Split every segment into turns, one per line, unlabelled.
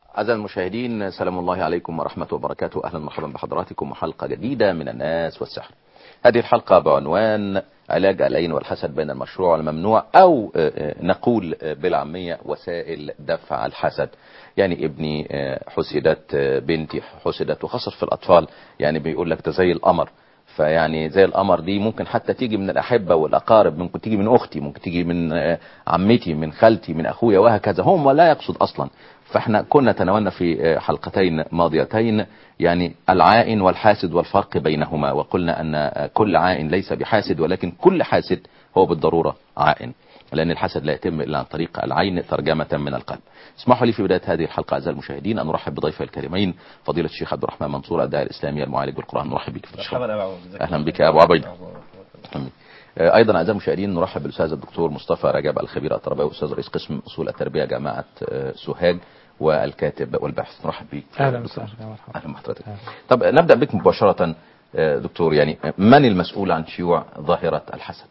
أعزائي المشاهدين سلام الله عليكم ورحمة وبركاته أهلا ومرحبا بحضراتكم وحلقة جديدة من الناس والسحر هذه الحلقة بعنوان علاج العين والحسد بين المشروع والممنوع أو نقول بالعامية وسائل دفع الحسد يعني ابني حسدت بنتي حسدت وخاصة في الأطفال يعني بيقول لك ده زي القمر فيعني زي القمر دي ممكن حتى تيجي من الأحبة والأقارب ممكن تيجي من أختي ممكن تيجي من عمتي من خالتي من أخويا وهكذا هم لا يقصد أصلا فاحنا كنا تناولنا في حلقتين ماضيتين يعني العائن والحاسد والفرق بينهما وقلنا أن كل عائن ليس بحاسد ولكن كل حاسد هو بالضرورة عائن لأن الحسد لا يتم إلا عن طريق العين ترجمة من القلب اسمحوا لي في بداية هذه الحلقة أعزائي المشاهدين أن نرحب بضيفي الكريمين فضيلة الشيخ عبد الرحمن منصور الداعي الإسلامي المعالج بالقرآن نرحب بك في الشيخ أهلا بك يا أبو عبيد ايضا اعزائي المشاهدين نرحب بالاستاذ الدكتور مصطفى رجب الخبير التربوي استاذ رئيس قسم اصول التربيه جامعه سوهاج والكاتب والباحث نرحب بك
اهلا وسهلا
اهلا بحضرتك طب نبدا بك مباشره دكتور يعني من المسؤول عن شيوع ظاهره الحسد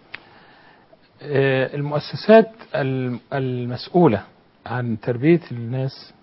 المؤسسات المسؤوله عن تربيه الناس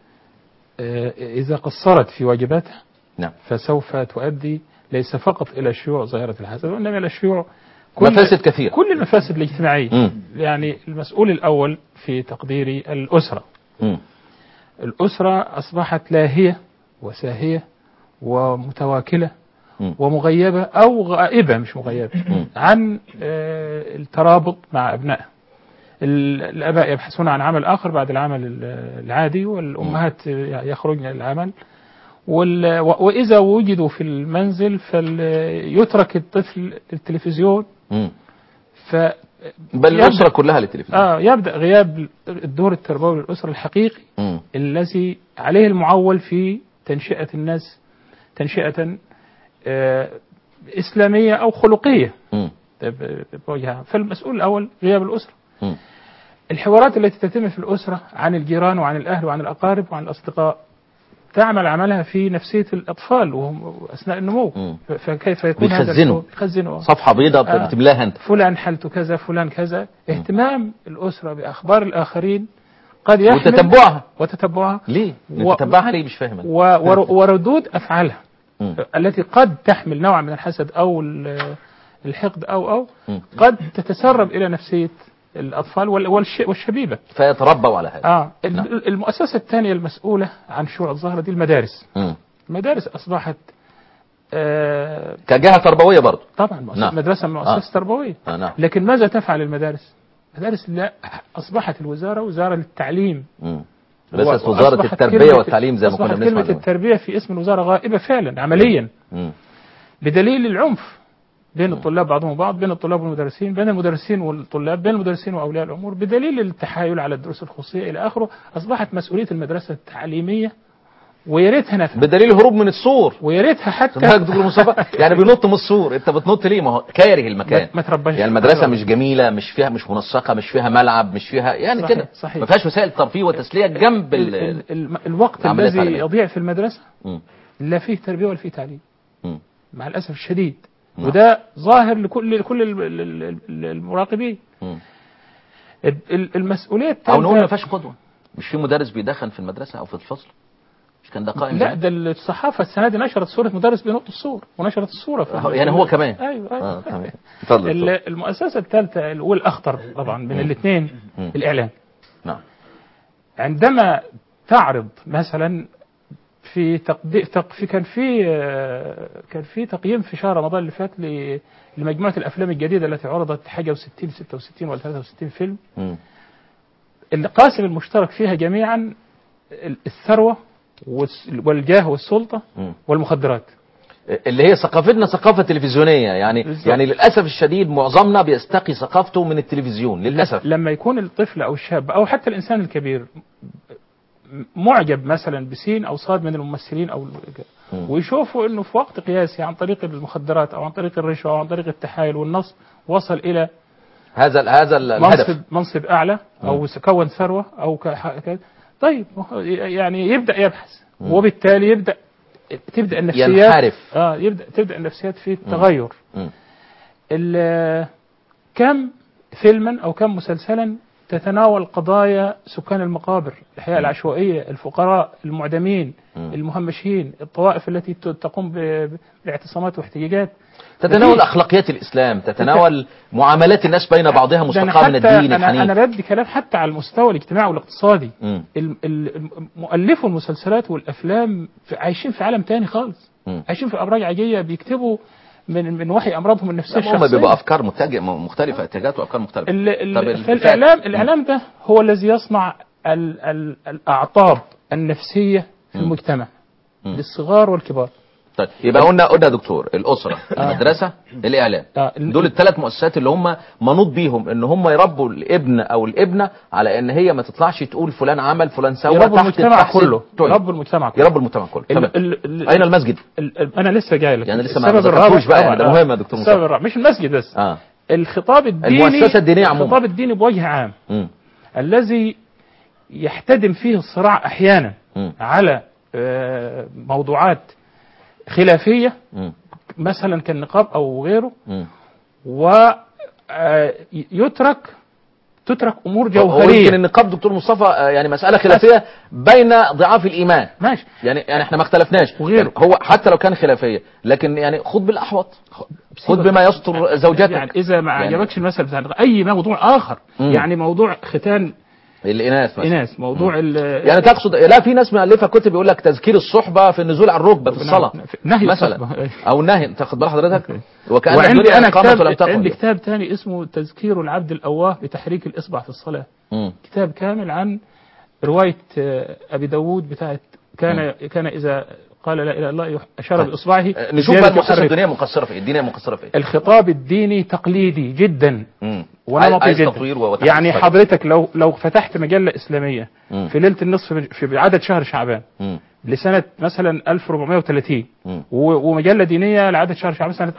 اذا قصرت في واجباتها
نعم
فسوف تؤدي ليس فقط الى شيوع ظاهره الحسد وانما الى شيوع كل
مفاسد كثيره
كل المفاسد الاجتماعيه
مم.
يعني المسؤول الاول في تقديري الاسره
مم.
الاسره اصبحت لاهيه وساهيه ومتواكله
مم.
ومغيبه او غائبه مش مغيبه
مم.
عن آه، الترابط مع ابنائها ال- الاباء يبحثون عن عمل اخر بعد العمل ال- العادي والامهات يخرجن للعمل وال- و- واذا وجدوا في المنزل فيترك الطفل التلفزيون
مم.
ف
بل
يبدأ-
الاسره كلها للتلفزيون
اه يبدا غياب الدور التربوي للاسره الحقيقي
مم.
الذي عليه المعول في تنشئه الناس تنشئه آه اسلاميه او خلقيه
مم.
ب- بوجه عام. فالمسؤول الاول غياب الاسره
مم.
الحوارات التي تتم في الاسره عن الجيران وعن الاهل وعن الاقارب وعن الاصدقاء تعمل عملها في نفسيه الاطفال وهم اثناء النمو
مم.
ف- فكيف يكون هذا
بيخزنوا.
الشعور؟ يخزنوا
صفحه بيضاء
آه.
بتملاها انت
فلان حالته كذا فلان كذا اهتمام الأسرة بأخبار الآخرين قد يحمل
وتتبعها
وتتبعها
ليه
و-
نتتبعها ليه مش فاهم أنا.
و- ور- وردود أفعالها
مم.
التي قد تحمل نوع من الحسد أو ال- الحقد أو أو
مم.
قد تتسرب إلى نفسية الأطفال وال- والش- والشبيبة
فيتربوا على هذا
آه ال-
نعم.
المؤسسة الثانية المسؤولة عن شؤون الظاهرة دي المدارس
مم.
المدارس أصبحت آه
كجهه تربويه برضه
طبعا مؤسسة
نعم.
مدرسة مؤسسة
آه.
تربوية
آه نعم
لكن ماذا تفعل المدارس؟ المدارس لا أصبحت الوزارة وزارة للتعليم
مم. ليست
وأصبحت
وزاره التربيه
كلمة-
والتعليم زي ما كنا
أصبحت
بنسمع
كلمة
زمان.
التربية في اسم الوزارة غائبة فعلا عمليا
مم.
بدليل العنف بين الطلاب بعضهم بعض بين الطلاب والمدرسين بين المدرسين والطلاب بين المدرسين وأولياء الأمور بدليل التحايل على الدروس الخصوصية إلى آخره أصبحت مسؤولية المدرسة التعليمية ويا ريتها نفع
بدليل هروب من السور
ويا ريتها حتى
بالك دكتور مصطفى يعني بينط من السور انت بتنط ليه ما هو كاره المكان
ما- ما ترباش
يعني المدرسه مش جميله مش فيها مش منسقه مش فيها ملعب مش فيها يعني
صحيح،
كده
صحيح.
ما فيهاش وسائل ترفيه وتسليه جنب
ال-
ال
ال- ال- الوقت
العملية
الذي
التعليمية.
يضيع في المدرسة
مم.
لا فيه تربية ولا فيه تعليم
مم.
مع الأسف الشديد
نعم.
وده ظاهر لكل لكل ال- ال- ال- المراقبين
مم.
ال- ال- المسؤولية
او نقول ما
الثالثة
فيهاش قدوه مش في مدرس بيدخن في المدرسه او في الفصل مش كان ده قائم
لا
زمان؟
ده الصحافة السنة دي نشرت صورة مدرس بينط السور ونشرت الصورة في
أهو- يعني هو كمان
أيوه أيوه
اه تمام اتفضل
ال-
اتفضل.
المؤسسة الثالثة والأخطر طبعا من الاثنين
مم.
الإعلام
نعم
عندما تعرض مثلا في تقدي... تق... في كان في آه، كان في تقييم في شهر رمضان اللي فات ل... لمجموعة الأفلام الجديدة التي عرضت حاجة و60 66 ولا 63 فيلم
مم.
القاسم المشترك فيها جميعا ال- الثروة والس- والجاه والسلطة
مم.
والمخدرات
اللي هي ثقافتنا ثقافه تلفزيونيه يعني
بالظبط.
يعني للاسف الشديد معظمنا بيستقي ثقافته من التلفزيون للاسف
لما يكون الطفل أو الشاب أو حتى الإنسان الكبير معجب مثلا بسين أو صاد من الممثلين أو
مم.
ويشوفوا انه في وقت قياسي عن طريق المخدرات او عن طريق الرشوه او عن طريق التحايل والنصب وصل الى
هذا ال- هذا ال- الهدف
منصب منصب اعلى او كون ثروه او ك- ك- طيب يعني يبدا يبحث
مم.
وبالتالي يبدا تبدا النفسيات
ينحرف
اه يبدا تبدا النفسيات في التغير
مم.
ال- كم فيلما او كم مسلسلا تتناول قضايا سكان المقابر الحياة العشوائية الفقراء المعدمين
مم.
المهمشين الطوائف التي ت- تقوم ب- بالاعتصامات واحتجاجات
تتناول
مفيش.
اخلاقيات الاسلام تتناول معاملات الناس بين بعضها
ده أنا
مستقاه من
حتى
الدين
أنا, أنا
الحنيف
بدي كلام حتى على المستوى الاجتماعي والاقتصادي
مم.
ال- ال- مؤلفو المسلسلات والافلام في- عايشين في عالم تاني خالص
مم.
عايشين في ابراج عاجيه بيكتبوا من من وحي امراضهم النفسيه
هم
الشخصيه
بيبقى افكار متجه مختلفه اتجاهات وافكار مختلفه
ال ال
طب
في
الفات-
الاعلام الاعلام ده هو الذي يصنع ال ال الاعطاب النفسيه في
مم.
المجتمع
مم.
للصغار والكبار
طيب يبقى قلنا قلنا يا دكتور الاسره المدرسه الاعلام
آه، ال-
دول الثلاث مؤسسات اللي هم منوط بيهم ان هم يربوا الابن او الابنه على ان هي ما تطلعش تقول فلان عمل فلان سوى
يربوا
تحت
المجتمع
تحت-
كله
طيب.
يربوا المجتمع كله
يربوا المجتمع كله تمام
ال ال ال
اين المسجد
ال ال انا لسه جاي لك
يعني لسه ما
السبب
ذكرتوش
الرابع
بقى، ده
طبعاً،
مهم يا
آه.
دكتور
السبب
مصطفى.
الرابع مش المسجد بس
اه
الخطاب الديني
المؤسسة الدينية عموماً.
الخطاب الديني بوجه عام
مم.
الذي يحتدم فيه الصراع احيانا
مم.
على آه، موضوعات خلافيه
مم.
مثلا كالنقاب او غيره
مم.
ويترك تترك امور
ويمكن
جوهريه
النقاب دكتور مصطفى آه، يعني مساله خلافيه بين ضعاف الايمان
ماشي
يعني يعني احنا ما اختلفناش
وغيره.
يعني هو حتى لو كان خلافيه لكن يعني خذ بالاحوط خذ بما يستر زوجتك
يعني اذا ما
يعني-
عجبكش المثل بتاع النقاب، اي موضوع اخر
مم.
يعني موضوع ختان
الاناث مثلا
اناث موضوع ال
يعني تقصد لا في ناس مؤلفه كتب يقول لك تذكير الصحبه في النزول على الركبه في الصلاه
نهي
مثلا
الصحبة.
او نهي تاخد بال حضرتك وكان
وعندي
الدنيا
انا
قامت ولم
كتاب عندي
تقم
كتاب تاني اسمه تذكير العبد الاواه بتحريك الاصبع في الصلاه
مم.
كتاب كامل عن روايه آه، ابي داود بتاعت كان كان اذا قال لا اله الا الله يح- اشار
طيب.
باصبعه
آه، نشوف بقى
ذلك
المؤسسه
يحرك.
الدينيه مقصره في ايه الدينيه مقصره في ايه
الخطاب الديني تقليدي جدا
مم.
ونمطي
عايز
جدا
تطوير وتحديث
يعني
طيب.
حضرتك لو لو فتحت مجله اسلاميه
مم.
في ليله النصف من- في عدد شهر شعبان
مم.
لسنه مثلا 1430
مم.
و- ومجله دينيه لعدد شهر شعبان سنه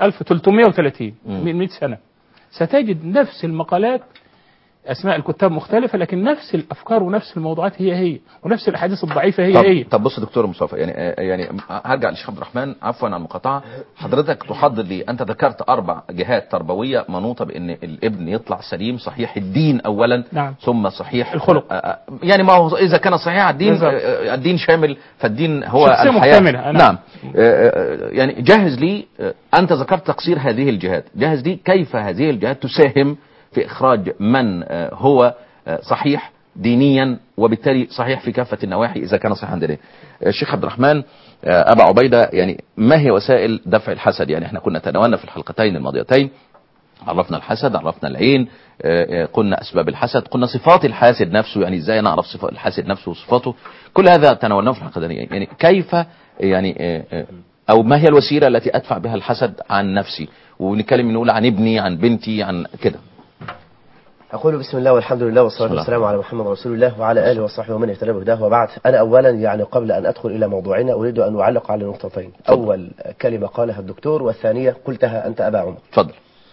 1330
مم.
من 100 سنه ستجد نفس المقالات اسماء الكتاب مختلفه لكن نفس الافكار ونفس الموضوعات هي هي ونفس الاحاديث الضعيفه هي
طب,
هي
طب بص دكتور مصطفى يعني آه، يعني هرجع للشيخ عبد الرحمن عفوا عن المقاطعه حضرتك تحضر لي انت ذكرت اربع جهات تربويه منوطه بان الابن يطلع سليم صحيح الدين اولا
نعم.
ثم صحيح
الخلق.
آه، آه، يعني ما هو اذا كان صحيح الدين
بالظبط.
آه، الدين شامل فالدين هو
شخصية
الحياه
مكتملة، نعم.
نعم آه، آه، يعني جهز لي آه، انت ذكرت تقصير هذه الجهات جهز لي كيف هذه الجهات تساهم في اخراج من آه، هو آه، صحيح دينيا وبالتالي صحيح في كافه النواحي اذا كان صحيحا دينيا. آه، الشيخ عبد الرحمن آه، ابا عبيده يعني ما هي وسائل دفع الحسد؟ يعني احنا كنا تناولنا في الحلقتين الماضيتين عرفنا الحسد عرفنا العين آه، آه، قلنا اسباب الحسد قلنا صفات الحاسد نفسه يعني ازاي نعرف صفات الحاسد نفسه وصفاته كل هذا تناولناه في الحلقتين يعني كيف يعني آه، آه، او ما هي الوسيله التي ادفع بها الحسد عن نفسي ونتكلم نقول عن ابني عن بنتي عن كده
أقول بسم الله والحمد لله والصلاة
بسم الله.
والسلام على محمد رسول الله وعلى آله وصحبه ومن اهتدى بهداه وبعد أنا أولا يعني قبل أن أدخل إلى موضوعنا أريد أن أعلق على نقطتين
تفضل.
أول كلمة قالها الدكتور والثانية قلتها أنت أبا عمر
اتفضل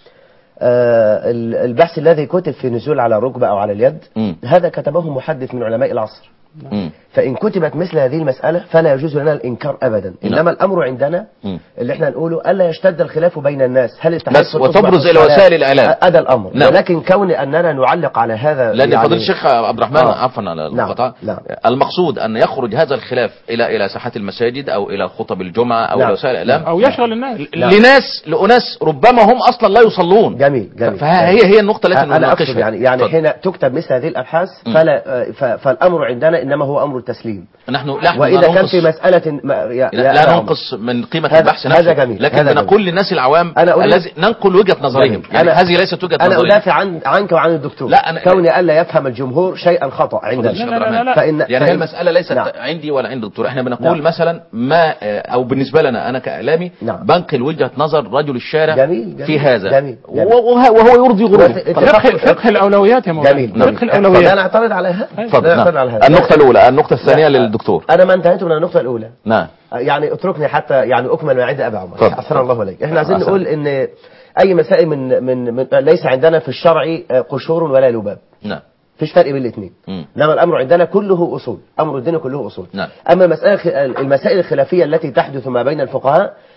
آه، ال- البحث الذي كتب في نزول على الركبة أو على اليد
مم.
هذا كتبه محدث من علماء العصر
مم.
فإن كتبت مثل هذه المسألة فلا يجوز لنا الإنكار أبدا
نعم.
إنما الأمر عندنا
مم.
اللي احنا نقوله ألا يشتد الخلاف بين الناس هل التحدث
بس وتبرز إلى وسائل الإعلام.
هذا الأمر
نعم.
ولكن كون أننا نعلق على هذا
لان
يعني
فضيله الشيخ عبد الرحمن
آه.
عفوا على
نعم،
المقاطعه
نعم.
المقصود ان يخرج هذا الخلاف الى الى ساحات المساجد او الى خطب الجمعه او
نعم.
الى وسائل الاعلام
او يشغل الناس
نعم.
لناس لاناس ربما هم اصلا لا يصلون
جميل جميل
فهي هي النقطه التي
انا اقصد
نناقشها
يعني يعني
اتفضل.
حين تكتب مثل هذه الابحاث
م.
فلا ف- فالامر عندنا انما هو امر التسليم
نحن نحن
واذا
لا
كان
ننقص
في مساله ما يا يا
لا,
أبا
لا
عمر،
ننقص من قيمه
هذا-
البحث
هذا
نفسه
جميل،
لكن
هذا
بنقول للناس العوام
أنا أريد-
الذي ننقل وجهه نظرهم
جميل.
يعني
أنا-
هذه ليست وجهه
انا
نظرهم
ادافع عن عنك وعن الدكتور
لا، أنا-
كوني الا يفهم الجمهور شيئا خطا عندنا
فضيلة الشيخ
لا، لا،
عبد
لا،
الرحمن.
لا.
فان
يعني هي
فإن-
المسألة ليست
نعم.
عندي ولا عند الدكتور احنا بنقول
نعم.
مثلا ما آه، او بالنسبة لنا انا كاعلامي
نعم.
بنقل وجهة نظر رجل الشارع
جميل، جميل،
في هذا
جميل، جميل.
وهو وهو يرضي غروره
وفي-
خلاص.
فقه فقه الاولويات يا مولانا
جميل
نعم.
فقه
لا
الاولويات
نعترض على هذا
اتفضل
لا نعترض
نعم.
على هذا
النقطة الأولى النقطة الثانية
لا.
للدكتور
انا ما انتهيت من النقطه الاولى
نعم
يعني اتركني حتى يعني اكمل ما عند ابي عمر
اتفضل.
احسن الله اليك احنا عايزين
أحسن.
نقول ان اي مسائل من من, من ليس عندنا في الشرع قشور ولا لباب
نعم
فيش فرق بين الاثنين
مم.
انما الامر عندنا كله اصول امر الدين كله اصول
نعم.
اما المسائل المسائل الخلافيه التي تحدث ما بين الفقهاء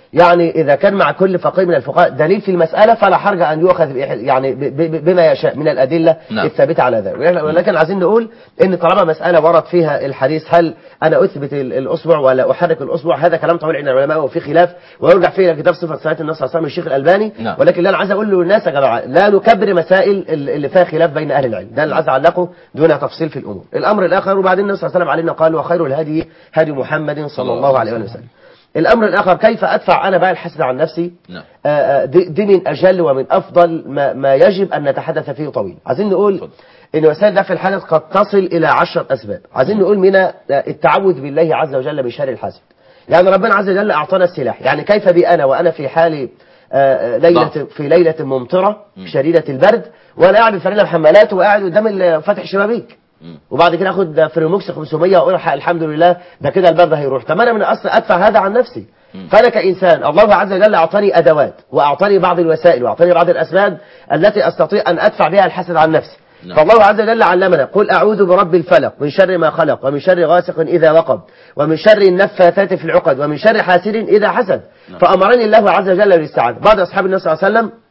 يعني إذا كان مع كل فقيه من الفقهاء دليل في المسألة فلا حرج أن يؤخذ بإح- يعني ب- ب- بما يشاء من الأدلة
نعم.
الثابتة على ذلك ولكن عايزين نقول إن طالما مسألة ورد فيها الحديث هل أنا أثبت ال- الأصبع ولا أحرك الأصبع هذا كلام طويل عند العلماء وفي خلاف ويرجع فيه إلى كتاب صفة صلاة النبي صلى الله عليه وسلم الشيخ الألباني
نعم.
ولكن اللي أنا عايز أقول له للناس يا جماعة لا نكبر مسائل ال- اللي فيها خلاف بين أهل العلم ده اللي عايز أعلقه دون تفصيل في الأمور الأمر الآخر وبعدين النبي صلى الله عليه وسلم علينا قال وخير الهدي هدي محمد صلى الله عليه وسلم الأمر الآخر كيف أدفع أنا بقى الحسد عن نفسي
نعم.
آه، آه، دي, دي من أجل ومن أفضل ما, ما يجب أن نتحدث فيه طويل عايزين نقول
اتفضل.
إن وسائل دفع الحدث قد تصل إلى عشرة أسباب عايزين نقول من آه، التعوذ بالله عز وجل من شر الحاسد يعني ربنا عز وجل أعطانا السلاح يعني كيف بي أنا وأنا في حال آه، آه، ليلة
ضعف.
في ليلة ممطرة شديدة البرد وأنا قاعد بفانيلا محملات وقاعد قدام ال- فاتح شبابيك
مم.
وبعد كده اخد فريموكس 500 واقول الحمد لله ده كده البرد هيروح طب انا من الاصل ادفع هذا عن نفسي فانا كانسان الله عز وجل اعطاني ادوات واعطاني بعض الوسائل واعطاني بعض الاسباب التي استطيع ان ادفع بها الحسد عن نفسي
نعم.
فالله عز وجل علمنا قل اعوذ برب الفلق من شر ما خلق ومن شر غاسق اذا وقب ومن شر النفاثات في العقد ومن شر حاسد اذا حسد فامرني الله عز وجل بالاستعاذه بعض اصحاب النبي صلى الله عليه وسلم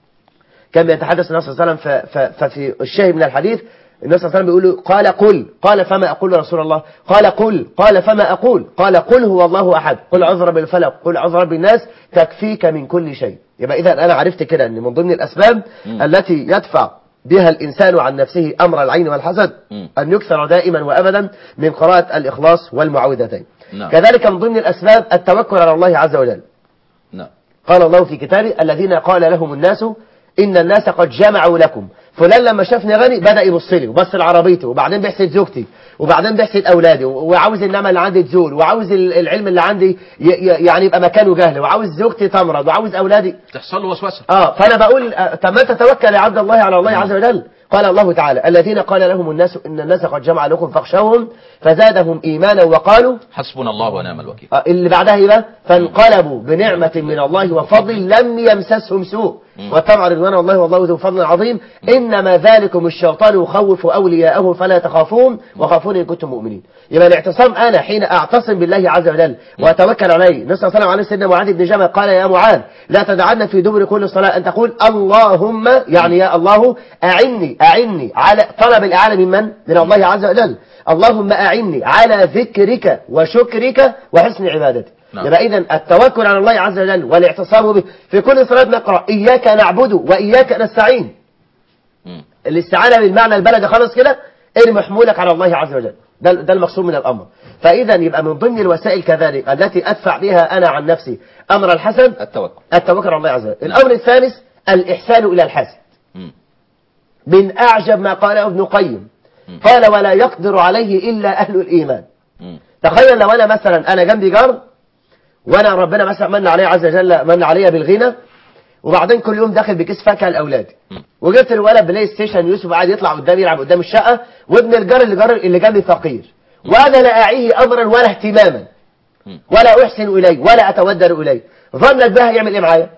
كان بيتحدث النبي صلى الله عليه وسلم ف- ف- ففي الشاهد من الحديث النبي صلى الله عليه وسلم بيقول له قال قل قال فما أقول يا رسول الله قال قل قال فما أقول قال قل هو الله أحد قل عذر بالفلق قل عذر بالناس تكفيك من كل شيء يبقى إذا أنا عرفت كده أن من ضمن الأسباب التي يدفع بها الإنسان عن نفسه أمر العين والحسد
مم.
أن يكثر دائما وأبدا من قراءة الإخلاص والمعوذتين
نعم.
كذلك من ضمن الأسباب التوكل على الله عز وجل
نعم
قال الله في كتابه الذين قال لهم الناس إن الناس قد جمعوا لكم فلان لما شافني غني بدأ يبص لي وبص لعربيته وبعدين بيحسد زوجتي وبعدين بيحسد أولادي وعاوز النعمة اللي عندي تزول وعاوز ال- العلم اللي عندي ي- ي- يعني يبقى مكانه جهل وعاوز زوجتي تمرض وعاوز أولادي
تحصل له وسوسه
اه فانا بقول آه، طب ما تتوكل يا عبد الله على الله عز وجل قال الله تعالى الذين قال لهم الناس ان الناس قد جمع لكم فاخشوهم فزادهم ايمانا وقالوا
حسبنا الله ونعم الوكيل
آه، اللي بعدها ايه بقى فانقلبوا بنعمة من الله وفضل لم يمسسهم سوء واتبعوا رضوان الله والله ذو فضل عظيم انما ذلكم الشيطان يخوف اولياءه فلا تخافون وخافون ان كنتم مؤمنين يبقى الاعتصام انا حين اعتصم بالله عز وجل واتوكل عليه النبي صلى الله عليه وسلم عليه سيدنا معاذ بن جبل قال يا معاذ لا تدعنا في دبر كل صلاه ان تقول اللهم يعني يا الله اعني اعني على طلب الاعانه من من؟ من الله عز وجل اللهم اعني على ذكرك وشكرك وحسن عبادتك
نعم.
يبقى اذا التوكل على الله عز وجل والاعتصام به في كل صلاه نقرا اياك نعبد واياك نستعين
مم.
الاستعانه بالمعنى البلدي خلاص كده ارمي حمولك على الله عز وجل ده ده المقصود من الامر فاذا يبقى من ضمن الوسائل كذلك التي ادفع بها انا عن نفسي امر الحسن
التوكل
التوكل على الله عز وجل الامر الثالث الاحسان الى الحسن
مم.
من اعجب ما قاله ابن قيم قال ولا يقدر عليه الا اهل الايمان
مم.
تخيل لو انا مثلا انا جنبي جار وانا ربنا مثلا من علي عز وجل من علي بالغنى وبعدين كل يوم داخل بكيس فاكهه لاولادي وجبت الولد بلاي ستيشن يوسف قاعد يطلع قدامي يلعب قدام الشقه وابن الجار اللي جار اللي جنبي فقير وانا لا اعيه امرا ولا اهتماما ولا احسن اليه ولا اتودر اليه ظنك بها يعمل ايه معايا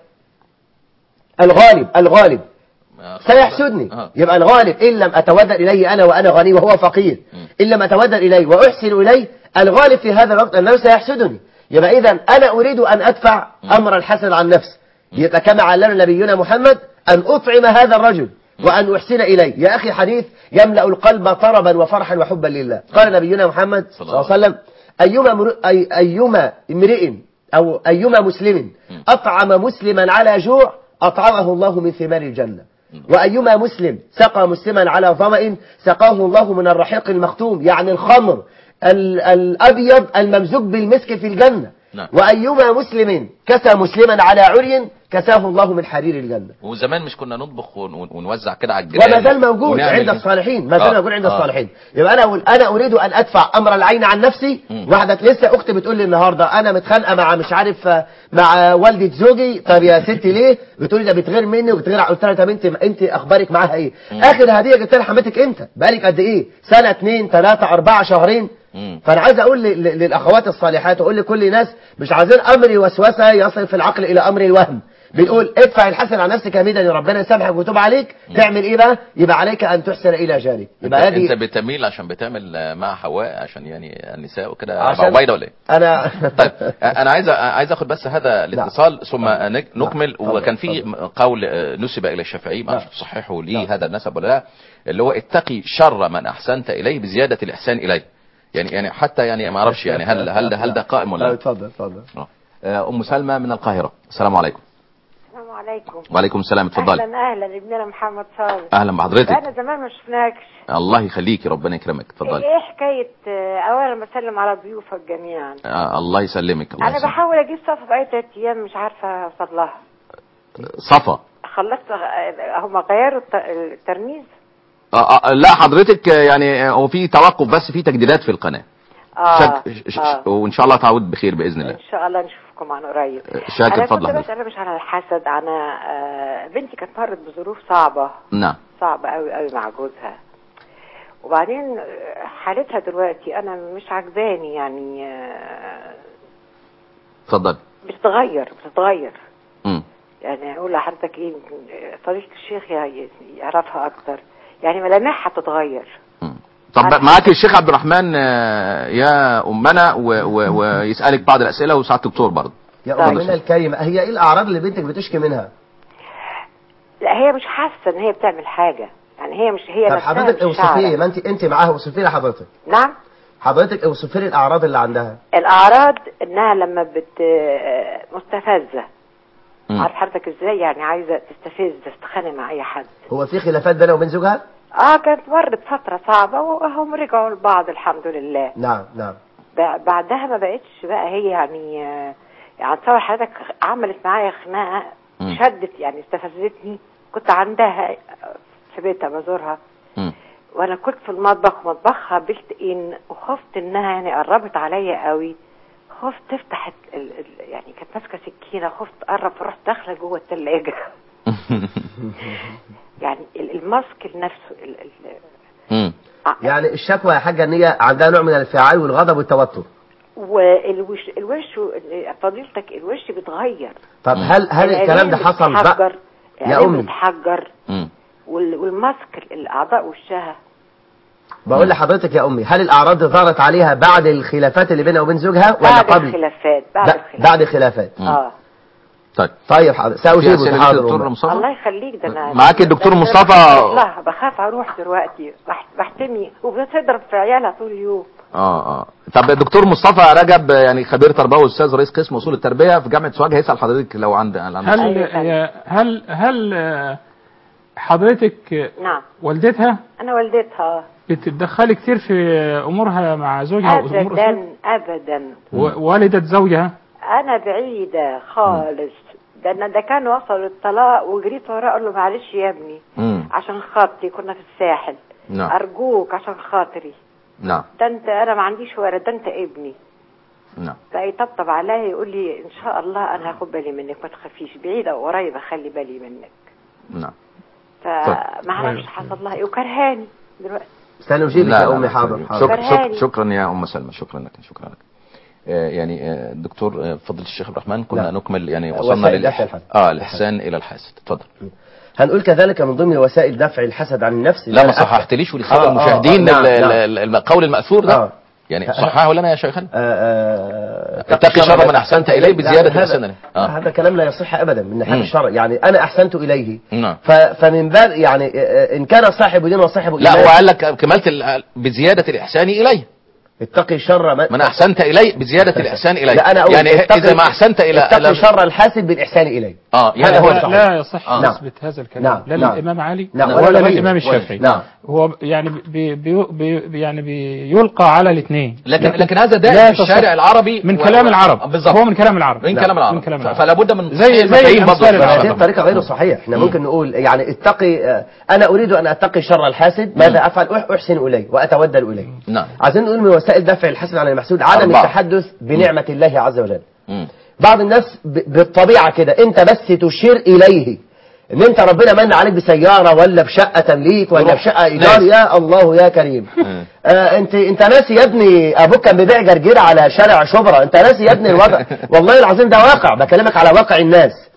الغالب الغالب
آه،
سيحسدني
آه.
يبقى الغالب إن لم أتودد إليه أنا وأنا غني وهو فقير إن لم أتودد إليه وأحسن إليه الغالب في هذا الوقت أنه سيحسدني يبقى إذا أنا أريد أن أدفع أمر الحسن عن نفسي يبقى كما علمنا نبينا محمد أن أطعم هذا الرجل وأن أحسن إليه يا أخي حديث يملأ القلب طربا وفرحا وحبا لله قال نبينا محمد صلى الله عليه وسلم أيما مر... أي... أيما امرئ أو أيما مسلم أطعم مسلما على جوع أطعمه الله من ثمار الجنة وأيما مسلم سقى مسلما على ظمأ سقاه الله من الرحيق المختوم يعني الخمر ال- الأبيض الممزوج بالمسك في الجنة
نعم.
وأيما مسلم كسى مسلما على عري كساه الله من حرير الجنة
وزمان مش كنا نطبخ ون- ون- ونوزع كده على الجيران
وما زال موجود
ونعمل
عند
إيه؟
الصالحين ما زال
آه،
موجود عند
آه.
الصالحين يبقى انا اقول انا اريد ان ادفع امر العين عن نفسي
مم.
واحده لسه اختي بتقول لي النهارده انا متخانقه مع مش عارف آه، مع والده زوجي طب يا ستي ليه بتقول لي ده بتغير مني وبتغير قلت لها طب انت انت اخبارك معاها ايه اخر هديه جبت لها حماتك امتى بقالك قد ايه سنه اتنين ثلاثه اربعه شهرين
مم.
فانا عايز اقول ل- ل- للاخوات الصالحات واقول لكل ناس مش عايزين امر وسوسه يصل في العقل الى امر الوهم بنقول ادفع الحسن عن نفسك يا ميدان ربنا يسامحك ويتوب عليك تعمل ايه بقى يبقى عليك ان تحسن الى جارك يبقى
انت, انت
هذه
بتميل عشان بتعمل آه، مع حواء عشان يعني النساء وكده
عشان-
أبو عبيده ولا ايه؟
انا
طيب انا عايز عايز اخد بس هذا الاتصال ثم نك- نكمل
اتفضل،
وكان في
اتفضل.
قول آه، نسب الى الشافعي ما
نعم.
اعرفش تصححه لي هذا النسب ولا لا اللي هو اتقي شر من احسنت اليه بزياده الاحسان اليه يعني يعني حتى يعني ما اعرفش يعني هل هل ده هل ده قائم ولا لا؟
اتفضل اتفضل
آه، ام سلمى من القاهره السلام عليكم
السلام عليكم
وعليكم السلام اتفضلي
اهلا اهلا ابننا محمد صالح
اهلا بحضرتك
انا زمان ما شفناكش
الله يخليكي ربنا يكرمك اتفضلي
ايه حكايه آه، اولا بسلم على ضيوفك جميعا
آه، الله يسلمك الله
انا
يسلمك
بحاول اجيب صفحه بقالي ثلاث ايام مش عارفه اوصل لها
صفا
خلصت آه، هم غيروا الت- الترميز
آه، آه، لا حضرتك آه، يعني آه، هو في توقف بس في تجديدات في القناه
اه,
شك... ش... ش...
آه.
وان شاء الله تعود بخير باذن الله
ان شاء الله نشوفكم عن قريب
شاكر
انا
فضل
كنت
حضرتك.
بسال مش على الحسد انا آه، بنتي كانت مرت بظروف صعبه
نعم
صعبة قوي قوي مع جوزها وبعدين آه، حالتها دلوقتي انا مش عجباني يعني آه،
اتفضل
بتتغير بتتغير
مم.
يعني اقول لحضرتك ايه يمكن فضيلة الشيخ ي- يعرفها اكتر يعني ملامحها بتتغير
مم. طب معاك الشيخ عبد الرحمن آه، يا امنا و... و... ويسالك بعض الاسئله وساعه الدكتور برضه
يا
طيب.
امنا الكريمه هي ايه الاعراض اللي بنتك بتشكي منها
لا هي مش حاسه ان هي بتعمل حاجه يعني هي مش هي
طب
نفسها
حضرتك
مش
اوصفي لي
شاعرة.
ما انت انت معاها اوصفي لي حضرتك
نعم
حضرتك اوصفي لي الاعراض اللي عندها
الاعراض انها لما بت آه، مستفزه
مم.
عارف حضرتك ازاي يعني عايزه تستفز تستخانق مع اي حد
هو في خلافات بينها وبين زوجها
اه كانت مرت فتره صعبه وهم رجعوا لبعض الحمد لله
نعم نعم
ب- بعدها ما بقتش بقى هي يعني آه، يعني تصور حضرتك عملت معايا خناقه
مم.
شدت يعني استفزتني كنت عندها في بيتها بزورها
مم.
وانا كنت في المطبخ مطبخها بلت ان وخفت انها يعني قربت عليا قوي خفت تفتح ال- ال- ال- يعني كانت ماسكه سكينه خفت تقرب فرحت داخله جوه الثلاجه يعني ال- الماسك نفسه ال- ال-
مم.
ع-
يعني الشكوى يا حاجه ان هي عندها نوع من الانفعال والغضب والتوتر
والوش الوش فضيلتك الوش بيتغير
طب هل هل الكلام ده حصل بقى
بقى
يا
يا
أمي.
بتحجر
مم.
وال- والماسك الاعضاء وشها
بقول لحضرتك يا امي هل الاعراض دي ظهرت عليها بعد الخلافات اللي بينها وبين زوجها ولا
بعد
قبل
الخلافات بعد
ب-
الخلافات
بعد الخلافات
مم.
اه
طيب
طيب حاضر
في
سأجيبه
اسئله
حاضر
للدكتور
أمي.
مصطفى
الله يخليك ده انا
معاك الدكتور
ده أنا
مصطفى.
بخاف- لا بخاف اروح دلوقتي بح- بحتمي وبتضرب في عيالها طول اليوم
اه اه طب الدكتور مصطفى رجب يعني خبير تربوي واستاذ رئيس قسم اصول التربيه في جامعه سوهاج هيسال حضرتك لو عند عند-
هل
أيوة فعلا.
هل هل آه، حضرتك آه،
نعم
والدتها
انا والدتها
بتتدخلي كتير في امورها مع زوجها وامور أسرتها؟
ابدا ابدا
ووالدة زوجها
انا بعيده خالص ده انا ده كان وصل الطلاق وجريت وراه اقول له معلش يا ابني
مم.
عشان خاطري كنا في الساحل
نعم
ارجوك عشان خاطري
نعم
ده انت انا ما عنديش ولد ده انت ابني
نعم
فيطبطب عليا يقول لي ان شاء الله انا هاخد بالي منك ما تخافيش بعيده او قريبه خلي بالي منك
نعم
فما اعرفش حصل لها ايه وكرهاني دلوقتي
سنجيبك
لا
يا
لا
امي
لا،
حاضر
شكرا
حاضر
شكرا,
فرهاني.
شكرا يا ام سلمى شكرا لك شكرا لك آه، يعني آه، الدكتور آه، فضيله الشيخ عبد الرحمن كنا
نعم.
نكمل يعني
وسائل
وصلنا لل
دفع الحسد.
اه الاحسان الى الحاسد اتفضل
هنقول كذلك من ضمن وسائل دفع الحسد عن النفس
لا
إن
ما
أنا أفتح-
صححتليش وللساده
آه، آه،
المشاهدين
آه، نعم،
ال-
نعم.
ال- ال- القول الماثور ده
آه.
يعني صححه لنا يا شيخنا
آه، آه،
اتقي شر من أحسنت إليه بزيادة
لا، هذا-
الإحسان إليه. آه.
هذا كلام لا يصح ابدا من ناحيه
مم.
الشرع يعني انا احسنت اليه
نعم
ف- فمن باب يعني آه، ان كان صاحب دين وصاحب
لا
إيمان،
هو قال لك كملت ال- بزياده الاحسان اليه
اتقي شر من,
من احسنت اليه بزياده الاحسان اليه
لا انا اقول
يعني
اتقي-
اذا ما احسنت الى
اتقي
إلى-
شر الحاسد بالاحسان اليه
اه يعني
هذا
هو
هو
لا,
الصحيح.
لا يصح
آه.
نثبت هذا الكلام
نعم،
لا
نعم.
للامام علي
نعم،
ولا
ولا
للامام
غيره.
الشافعي
نعم.
هو يعني بي بي بي يعني بيلقى على الاثنين
لكن لكن هذا
لا
دائما في
تصح.
الشارع العربي
من
و-
كلام
و-
العرب
بالظبط
هو من كلام العرب
من
نعم.
كلام العرب
من كلام
ف-
العرب.
فلا بد من
زي-
تصحيح
زي
المفاهيم برضه
الأمثال
في
هذه
العرب.
العرب.
الطريقة غير صحيح احنا ممكن نقول يعني اتقي آه، انا اريد ان اتقي شر الحاسد ماذا افعل أح- احسن اليه واتودل اليه
نعم
عايزين نقول من وسائل دفع الحسد عن المحسود عدم
أربعة.
التحدث بنعمة الله عز وجل
مم.
بعض الناس ب- بالطبيعة كده انت بس تشير اليه ان انت ربنا من عليك بسيارة ولا بشقة تمليك ولا
يروح
بشقة ايجار
ناس.
يا الله يا كريم
مم.
آه انت انت ناسي يا ابني ابوك كان بيبيع جرجير على شارع شبرا انت ناسي يا ابني الوضع والله العظيم ده واقع بكلمك على واقع الناس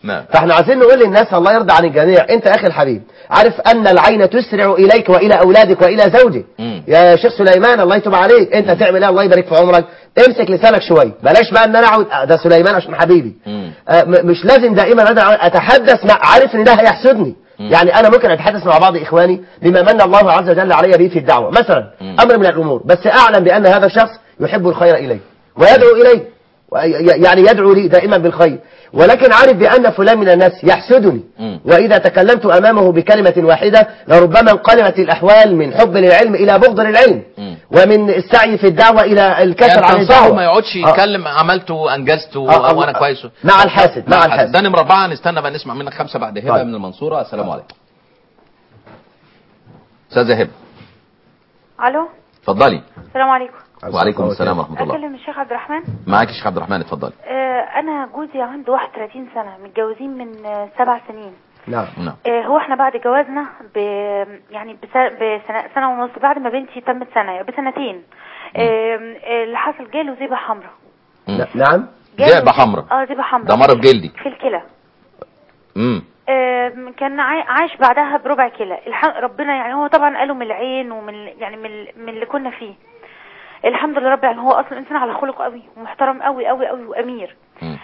نعم.
فاحنا عايزين نقول للناس الله يرضى عن الجميع انت اخي الحبيب عارف ان العين تسرع اليك والى اولادك والى زوجك
مم.
يا شيخ سليمان الله يتوب عليك انت تعمل ايه الله يبارك في عمرك امسك لسانك شويه بلاش بقى ان انا اقعد آه، ده سليمان عشان حبيبي
مم.
آه، م- مش لازم دائما انا اتحدث مع عارف ان ده هيحسدني يعني انا ممكن اتحدث مع بعض اخواني بما من الله عز وجل علي به في الدعوه مثلا
مم.
امر من الامور بس اعلم بان هذا الشخص يحب الخير الي ويدعو الي وي- يعني يدعو لي دائما بالخير ولكن عارف بان فلان من الناس يحسدني
مم.
واذا تكلمت امامه بكلمه واحده لربما انقلبت الاحوال من حب للعلم الى بغض للعلم
مم.
ومن السعي في الدعوه الى الكسل
يعني
عن
تنصحه
الدعوه
ما يقعدش
آه.
يتكلم عملته انجزته
آه، آه،
وانا
آه.
كويس
مع الحاسد مع الحاسد
ده نمرة أربعة نستنى بقى نسمع منك خمسة بعد هبة
طيب.
من المنصورة السلام عليكم أستاذة هبة
الو
اتفضلي
السلام عليكم
وعليكم السلام ورحمة الله
اكلم الشيخ عبد الرحمن
معاك الشيخ عبد الرحمن اتفضلي
آه انا جوزي عنده 31 سنه متجوزين من آه، سبع سنين
نعم
نعم
آه هو احنا بعد جوازنا ب يعني بس- بسنه سنه ونص بعد ما بنتي تمت سنه بسنتين آه آه، اللي حصل جاله زيبه حمراء
مم.
ن- نعم
جاله
زئبة حمراء.
اه زيبه حمراء
ده مرض جلدي
في الكلى
امم
آم، كان عاي- عايش بعدها بربع كلى الح- ربنا يعني هو طبعا قالوا من العين ومن يعني من من اللي كنا فيه الحمد لله رب العالمين هو اصلا انسان على خلق قوي ومحترم قوي قوي قوي وامير
مم.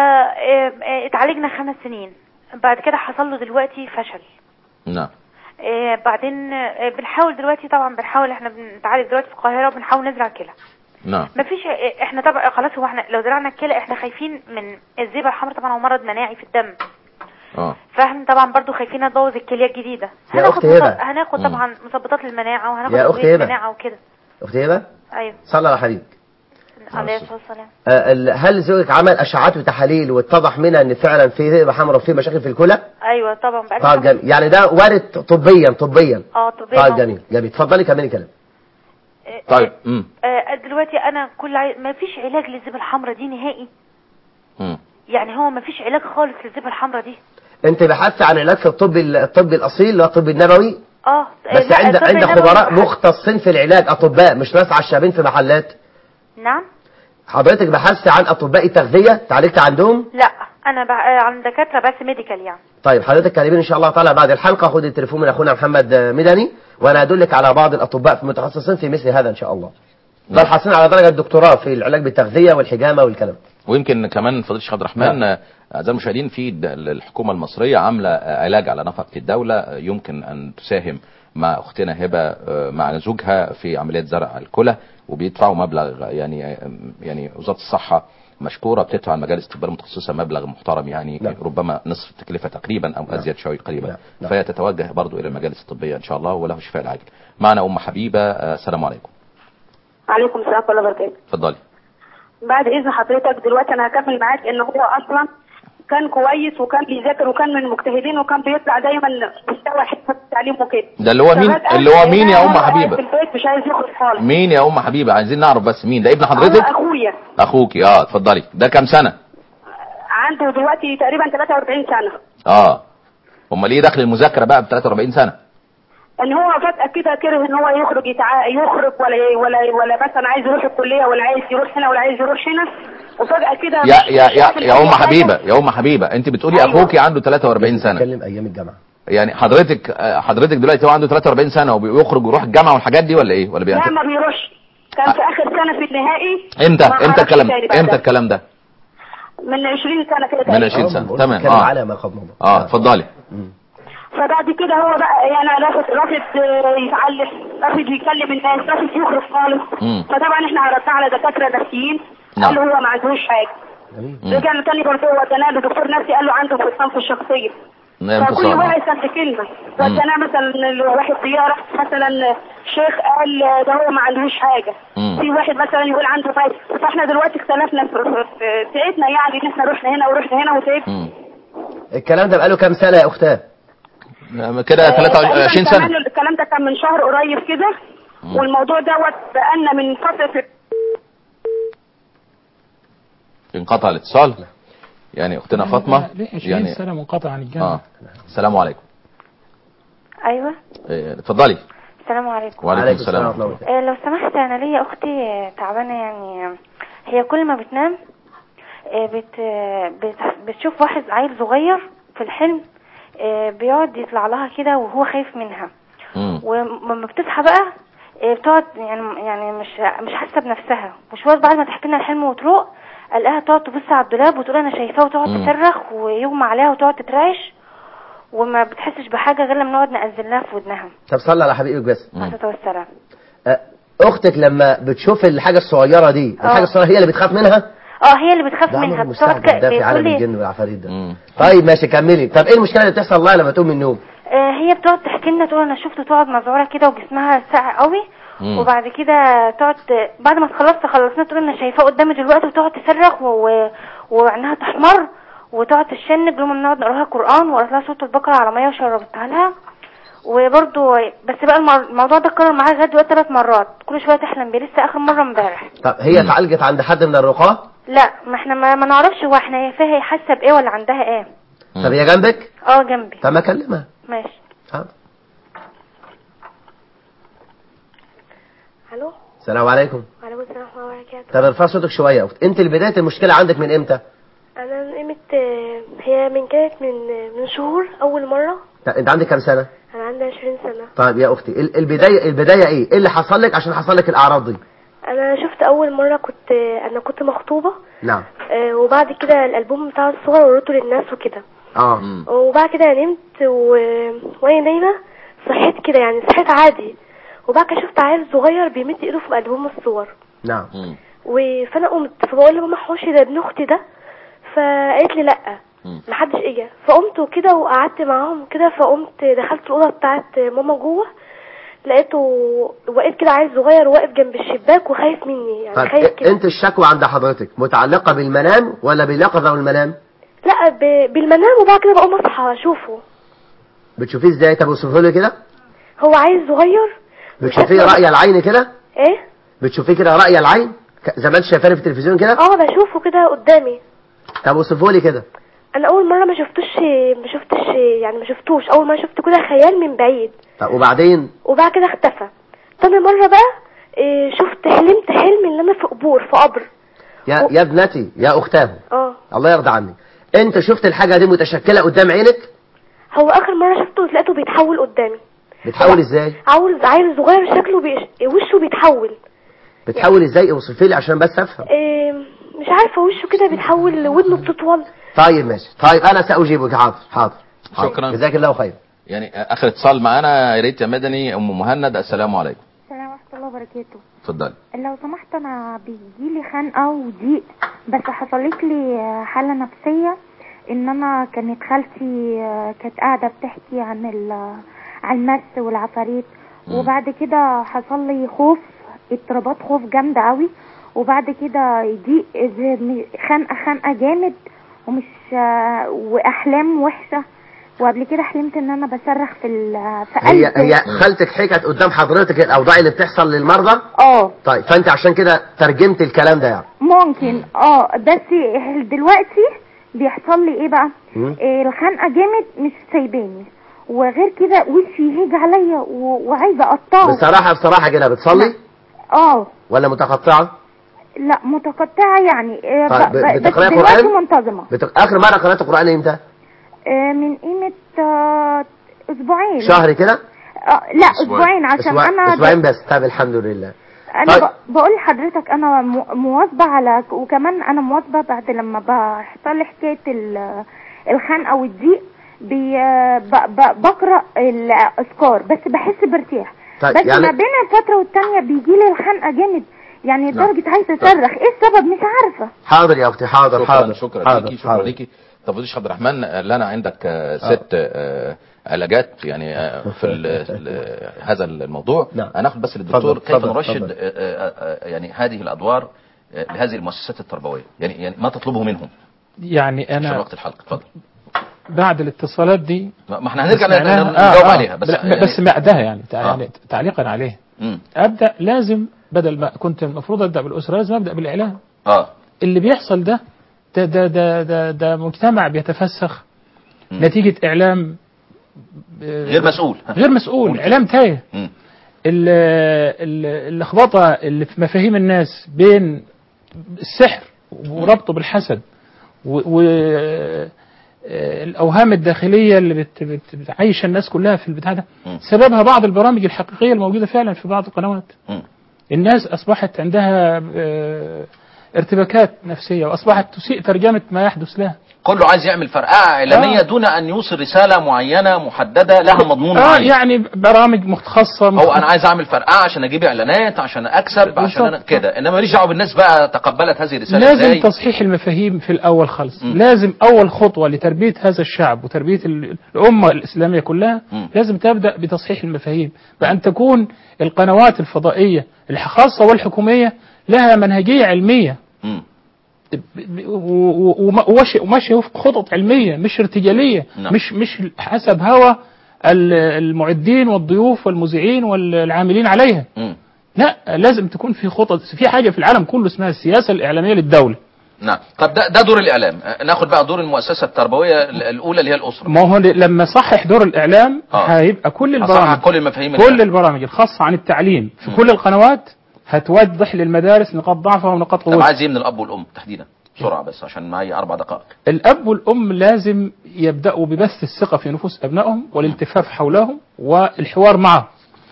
فاتعالجنا خمس سنين بعد كده حصل له دلوقتي فشل
نعم
آه، بعدين آه، بنحاول دلوقتي طبعا بنحاول احنا بنتعالج دلوقتي في القاهره وبنحاول نزرع كلى
نعم
مفيش آه، احنا طبعا خلاص هو احنا لو زرعنا الكلى احنا خايفين من الزيبه الحمراء طبعا هو مرض مناعي في الدم
اه
فاحنا طبعا برضو خايفين نبوظ الكليه الجديده
يا
هناخد
أختي هبة.
مص- هناخد
مم.
طبعا مثبطات للمناعه وهناخد
يا أختي
أدوية
هبة.
المناعه وكده
اختي هبه
ايوه
صلى على حبيبك
عليه الصلاه والسلام
آه، ال- هل زوجك عمل اشعات وتحاليل واتضح منها ان فعلا في ذئبه حمراء وفي مشاكل في الكلى؟
ايوه طبعا بقى
طيب جميل يعني ده وارد طبيا طبيا
اه طبيا
طيب جميل جميل اتفضلي كملي كلام
طيب امم
آه دلوقتي انا كل عي... ما فيش علاج للزيبه الحمراء دي نهائي
امم
يعني هو ما فيش علاج خالص للزيبه الحمراء دي
انت بحثت عن علاج في الطب ال- الطب الاصيل اللي هو الطب النبوي
اه
بس
لا،
عند
الطب
عند
النبوي
خبراء
بحث.
مختصين في العلاج اطباء مش ناس عشابين في محلات
نعم
حضرتك بحثت عن اطباء التغذيه تعالجت عندهم
لا انا بع... آه، عن دكاتره بس ميديكال يعني
طيب حضرتك كلمين ان شاء الله تعالى بعد الحلقه خد التليفون من اخونا محمد آه، مدني وانا ادلك على بعض الاطباء المتخصصين في مثل هذا ان شاء الله بل حاصلين على درجه دكتوراه في العلاج بالتغذيه والحجامه والكلام
ويمكن كمان فضيله الشيخ عبد الرحمن آه، اعزائي المشاهدين في د- الحكومه المصريه عامله آه، علاج على نفقه الدوله آه، يمكن ان تساهم مع اختنا هبه آه، مع زوجها في عمليه زرع الكلى وبيدفعوا مبلغ يعني آه، يعني وزاره الصحه مشكوره بتدفع المجالس الطبيه المتخصصه مبلغ محترم يعني
نعم.
ربما نصف التكلفه تقريبا او ازيد شوي قريبا
نعم. نعم.
فهي تتوجه برضو الى المجالس الطبيه ان شاء الله وله الشفاء العاجل معنا ام حبيبه آه، السلام عليكم
عليكم السلام ورحمة الله وبركاته
اتفضلي
بعد إذن حضرتك دلوقتي أنا هكمل معاك إن هو أصلا كان كويس وكان بيذاكر وكان من المجتهدين وكان بيطلع دايما مستوى حته التعليم وكده
ده اللي هو مين
ففجأة
اللي هو مين يا ام
هو قاعد
حبيبه
في البيت مش عايز يخرج خالص
مين يا ام حبيبه عايزين نعرف بس مين ده ابن
هو
حضرتك
أخويا
اخوكي اه اتفضلي ده كام سنه
عنده دلوقتي تقريبا 43 سنة
اه امال ايه دخل المذاكره بقى ب 43 سنه
ان هو فجأة كده كره ان هو يخرج يتع... يخرج ولا ولا ولا مثلا عايز يروح الكلية ولا عايز يروح هنا ولا عايز يروح هنا وفجأة كده
يا
مش-
يا
مش
يا
عارف
يا ام
أي حاجة.
حبيبه يا ام حبيبه انت بتقولي
أيوة.
اخوكي عنده 43 سنه
بتكلم ايام الجامعه
يعني حضرتك آه، حضرتك دلوقتي هو عنده 43 سنه وبيخرج ويروح الجامعه والحاجات دي ولا ايه ولا
لا
بيعمل
ما بيروحش كان في اخر سنة في النهائي
امتى
ما
امتى
عرفش
الكلام
تاني بعدها.
امتى الكلام ده
من 20 سنة كده
من
تقريبا.
20 سنه
قلت
تمام
بتكلم
اه
على ما قبل موضوع.
اه اتفضلي
فبعد كده هو بقى يعني رافض رافض آه، يتعلم رافض يكلم الناس رافض يخرج خالص
مم.
فطبعا احنا عرضنا على دكاتره نفسيين
نعم.
قالوا هو ما عندوش حاجه
جميل.
مم.
رجعنا تاني برضه وديناه لدكتور نفسي قال له عنده انفصام في الشخصيه
نعم،
فكل
انفصام.
واحد كان في كلمه وديناه مثلا لواحد زياره مثلا شيخ قال ده هو ما عندوش حاجه
مم.
في واحد مثلا يقول عنده فايده فاحنا دلوقتي اختلفنا في في- تعبنا يعني ان احنا رحنا هنا ورحنا هنا وتعبنا
مم.
الكلام ده بقاله كام سنه يا اختاه
كده 23
تقريباً
سنه
كمان الكلام ده كان من شهر قريب كده والموضوع دوت بقالنا من فتره
انقطع الاتصال يعني اختنا فاطمه
ليه 20
يعني
سنة منقطع عن الجامعة
اه السلام عليكم
ايوه
إيه، اتفضلي
السلام عليكم
وعليكم
عليكم
السلام
ورحمة الله وبركاته.
آه، لو سمحت انا ليا اختي آه، تعبانه يعني آه، هي كل ما بتنام آه، بت... آه، بت... بتشوف واحد عيل صغير في الحلم آه، بيقعد يطلع لها كده وهو خايف منها
مم.
ولما بتصحى بقى آه، بتقعد يعني يعني مش مش حاسه بنفسها وشويه بعد ما تحكي لنا الحلم وتروق الاقيها تقعد تبص على الدولاب وتقول انا شايفاه وتقعد
مم.
تصرخ ويغمى عليها وتقعد تترعش وما بتحسش بحاجه غير لما نقعد نأذن لها في ودنها
طب صلي على حبيبك بس
مم.
عليه الصلاه والسلام
آه، اختك لما بتشوف الحاجه الصغيره دي
آه.
الحاجه الصغيره هي اللي بتخاف منها
اه هي اللي بتخاف
ده
منها
امر
بتقعد
مستعجل ده في
بتقول
عالم
لي
الجن والعفاريت ده
مم.
طيب ماشي كملي طب ايه المشكله اللي بتحصل لها لما تقوم من النوم
آه، هي بتقعد تحكي لنا تقول انا شفت تقعد مذعوره كده وجسمها ساقع قوي
مم.
وبعد كده تقعد بعد ما خلصت خلصنا تقول انا شايفاه قدامي دلوقتي وتقعد تصرخ و... و... وعينها تحمر وتقعد تشنج لما بنقعد نقرا لها قران وقرأت لها سوره البقره على ميه وشربتها لها وبرضه بس بقى المر- الموضوع ده اتكرر معاها لغايه دلوقتي ثلاث مرات كل شويه تحلم بيه لسه اخر مره امبارح
طب هي اتعالجت عند حد من الرقاه
لا ما احنا ما, ما نعرفش هو احنا هي فيها هي حاسه بايه ولا عندها ايه
طب هي جنبك
اه جنبي
طب ما اكلمها
ماشي
حاضر.
الو
السلام عليكم
وعليكم السلام ورحمه الله وبركاته
طب ارفع صوتك شويه يا اخت انت بدايه المشكله عندك من امتى
انا من قيمه آه، هي من كانت من آه، من شهور اول مره
طب انت عندك كام سنه
انا عندي 20 سنه
طيب يا اختي ال- البدايه البدايه ايه ايه اللي حصل لك عشان حصل لك الاعراض دي
انا شفت اول مره كنت آه، انا كنت مخطوبه
نعم
آه، وبعد كده الالبوم بتاع الصور وريته للناس وكده
اه
مم.
وبعد كده نمت و... وانا نايمه صحيت كده يعني صحيت عادي وبعد كده شفت عيل صغير بيمد ايده في البوم الصور
نعم
مم.
و- فانا قمت فبقول لماما حوشي ده ابن اختي ده فقالت لي لا
مم.
محدش اجى فقمت وكده وقعدت معاهم كده فقمت دخلت الاوضه بتاعت ماما جوه لقيته واقف كده عيل صغير واقف جنب الشباك وخايف مني يعني
طيب
خايف
إيه-
كده
انت الشكوى عند حضرتك متعلقه بالمنام ولا باليقظه والمنام
لا ب... بالمنام وبعد كده بقوم اصحى اشوفه
بتشوفيه ازاي طب اوصفه لي كده
هو عيل صغير
بتشوفيه
وشكله-
راي العين كده
ايه
بتشوفيه كده راي العين ك- زي ما انت شايفاني في التلفزيون كده
اه بشوفه كده قدامي
طب اوصفه لي كده
انا اول مره ما شفتوش ما شفتش يعني ما شفتوش اول ما شفت كده خيال من بعيد
طب وبعدين
وبعد كده اختفى تاني مرة بقى إيه، شفت حلمت حلم ان انا في قبور في قبر
يا يا ابنتي يا اختاه
اه
الله يرضى عنك انت شفت الحاجه دي متشكله قدام عينك
هو اخر مرة شفته لقيته بيتحول قدامي
بتحول ازاي
عاوز عيل صغير شكله بيش... وشه بيتحول
بتحول ازاي اوصفي لي عشان بس افهم
إيه، مش عارفة وشه كده بيتحول ودنه بتطول
طيب ماشي طيب انا ساجيبك حاضر حاضر حاضر.
شكراً.
جزاك الله خير
يعني اخر اتصال معانا يا ريت يا مدني ام مهند السلام عليكم
السلام ورحمة الله وبركاته
اتفضلي
لو سمحت أنا بيجيلي خنقة وضيق بس حصلت لي حالة نفسية إن أنا كانت خالتي كانت قاعدة بتحكي عن ال- عن المس والعفاريت
مم.
وبعد كده حصل لي خوف اضطرابات خوف جامدة قوي وبعد كده ضيق زي- خنقة خنقة جامد ومش وأحلام وحشة وقبل كده حلمت إن أنا بصرخ في ال- في
هي
قلب
هي خالتك حكت قدام حضرتك الاوضاع اللي بتحصل للمرضى
اه
طيب فانت عشان كده ترجمت الكلام ده يعني
ممكن اه بس دلوقتي بيحصل لي ايه بقى
مم.
إيه الخنقه جامد مش سايباني وغير كده وشي يهيج عليا و- وعايزه اقطعه
بصراحه بصراحه كده بتصلي
اه
ولا متقطعه
لا متقطعه يعني إيه
طيب،
ب- ب- بس
بتقرأي
دلوقتي
قرآن؟
منتظمه
بت... اخر مره قرات القران امتى
إيه من قيمه آه، اسبوعين
شهر كده
آه لا اسبوعين عشان
أسبوع-
انا
اسبوعين بس طيب الحمد لله
انا
طيب.
ب- بقول لحضرتك انا م- مواظبه على وكمان انا مواظبه بعد لما بحصل لي حكايه ال- الخنقه والضيق بي ب- ب- بقرا الاذكار بس بحس بارتياح
طيب،
بس
يعني-
ما بين الفتره والتانيه بيجي لي الخنقه جامد يعني
نعم.
لدرجه عايزه اصرخ ايه السبب مش عارفه
حاضر يا اختي حاضر
شكرا
حاضر
شكرا
حاضر
ليكي شكرا
حاضر.
ليكي طب فضيلة عبد الرحمن آه، لنا عندك آه، ست آه، علاجات يعني آه، في ال- ال- هذا الموضوع
نعم.
هناخد بس للدكتور
اتفضل،
كيف
اتفضل،
نرشد
اتفضل.
آه، آه، آه، يعني هذه الادوار آه، لهذه المؤسسات التربويه يعني يعني ما تطلبه منهم
يعني
عشان
انا
وقت الحلقه اتفضل
بعد الاتصالات دي
ما ما احنا هنرجع
سمعناها-
ن-
آه،
نجاوب
آه،
عليها بس
لا،
يعني
بس بعدها يعني تع-
آه.
يعني تعليقا عليه
مم.
ابدا لازم بدل ما كنت المفروض ابدا بالاسره لازم ابدا بالاعلام
اه
اللي بيحصل ده ده ده ده ده, ده مجتمع بيتفسخ
مم.
نتيجه اعلام آه،
غير مسؤول
غير مسؤول
ممكن.
اعلام تايه
مم.
ال- ال- اللخبطه اللي في مفاهيم الناس بين السحر وربطه بالحسد و, و آه، الاوهام الداخليه اللي بت بت بتعيش الناس كلها في البتاع ده
مم.
سببها بعض البرامج الحقيقيه الموجوده فعلا في بعض القنوات
مم.
الناس اصبحت عندها آه، ارتباكات نفسيه واصبحت تسيء ترجمه ما يحدث لها
كله عايز يعمل فرقعه اعلاميه
آه.
دون ان يوصل رساله معينه محدده لها مضمون
اه
معين
يعني برامج متخصصه
هو انا عايز اعمل فرقعه عشان اجيب اعلانات عشان اكسب عشان انا
بالظبط.
كده انما ماليش دعوه بالناس بقى تقبلت هذه الرساله
لازم
ازاي
تصحيح المفاهيم في الاول خالص
مم.
لازم اول خطوه لتربيه هذا الشعب وتربيه ال- الامه الاسلاميه كلها
مم.
لازم تبدا بتصحيح المفاهيم بان تكون القنوات الفضائيه الخاصه والحكوميه لها منهجيه علميه
مم.
ب- ب- و- و- وما- وماشي وماشي وفق خطط علميه مش ارتجاليه
نعم.
مش مش حسب هوى ال- المعدين والضيوف والمذيعين والعاملين عليها
مم.
لا لازم تكون في خطط في حاجه في العالم كله اسمها السياسه الاعلاميه للدوله
نعم طب ده ده دور الاعلام آه، ناخد بقى دور المؤسسه التربويه ال- الاولى اللي هي الاسره
ما هو لما صحح دور الاعلام
آه.
هيبقى كل
أصحح
البرامج
كل المفاهيم
كل
اللي-
البرامج الخاصه عن التعليم في
مم.
كل القنوات هتوضح للمدارس نقاط ضعفها ونقاط
طب
قوتها
عايز ايه من الاب والام تحديدا بسرعه بس عشان معايا اربع دقائق
الاب والام لازم يبداوا ببث الثقه في نفوس ابنائهم والالتفاف حولهم والحوار معهم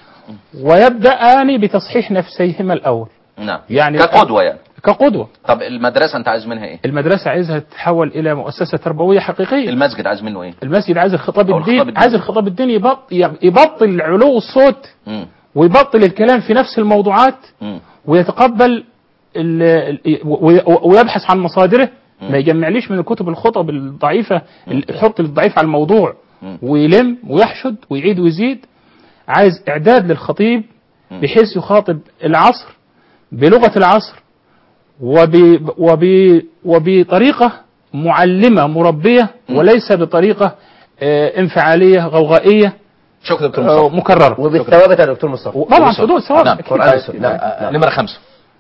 ويبدأان بتصحيح نفسيهما الاول
نعم
يعني
كقدوه يعني
كقدوه
طب المدرسه انت عايز منها ايه
المدرسه عايزها تتحول الى مؤسسه تربويه حقيقيه
المسجد عايز منه ايه
المسجد عايز الخطاب
أو
الدين
الخطاب الديني.
عايز الخطاب الديني يبط يبطل علو الصوت
مم.
ويبطل الكلام في نفس الموضوعات
مم.
ويتقبل ال ال و- ويبحث عن مصادره
مم.
ما يجمعليش من الكتب الخطب الضعيفة اللي يحط الضعيف على الموضوع
مم.
ويلم ويحشد ويعيد ويزيد عايز إعداد للخطيب
مم.
بحيث يخاطب العصر بلغة العصر وب وب وبطريقة معلمة مربية
مم.
وليس بطريقة آه، انفعالية غوغائية
شكرا دكتور
آه،
مصطفى
مكررة
وبالثوابت يا دكتور مصطفى
طبعا حدود ثواب
نعم.
أكيد.
قرآن والسنة. نعم.
آه، نمرة خمسة